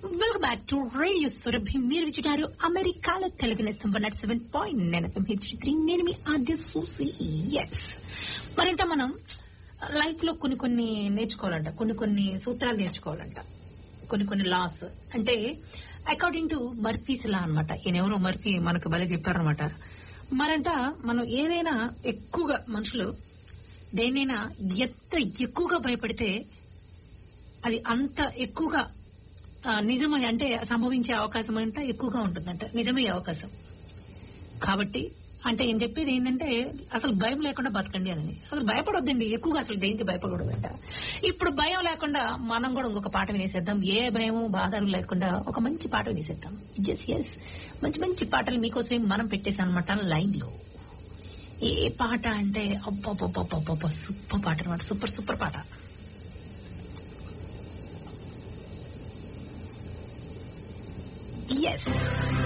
welcome back to radio Surabhi మీరు వింటున్నారు అమెరికాలో తెలుగు నేస్తం వన్ నాట్ సెవెన్ పాయింట్ నేను హెచ్ త్రీ నేను మీ ఆద్య సూసి ఎస్ మరింత మనం లైఫ్ లో కొన్ని కొన్ని నేర్చుకోవాలంట కొన్ని కొన్ని సూత్రాలు నేర్చుకోవాలంట కొన్ని కొన్ని లాస్ అంటే అకార్డింగ్ టు మర్ఫీస్ లా అనమాట ఈయనెవరో మర్ఫీ మనకు భలే చెప్పారనమాట మరంట మనం ఏదైనా ఎక్కువగా మనుషులు దేన్నైనా ఎంత ఎక్కువగా భయపడితే అది అంత ఎక్కువగా ఆ, నిజమే అంటే సంభవించే అవకాశం అంట ఎక్కువగా ఉంటుందంట నిజమయ్యే అవకాశం కాబట్టి అంటే ఏం చెప్పేది ఏంటంటే అసలు భయం లేకుండా బతకండి అని అసలు భయపడొద్దండి ఎక్కువగా అసలు దేనికి భయపడకూడదంట ఇప్పుడు భయం లేకుండా మనం కూడా ఇంకొక పాట వినేసేద్దాం ఏ భయము బాధలు లేకుండా ఒక మంచి పాట వినేసేద్దాం ఎస్ ఎస్ మంచి మంచి పాటలు మీకోసమే మనం పెట్టేసాం అనమాట లైన్ లో ఏ పాట అంటే అబ్బా సూపర్ పాట అనమాట సూపర్ సూపర్ పాట ఎస్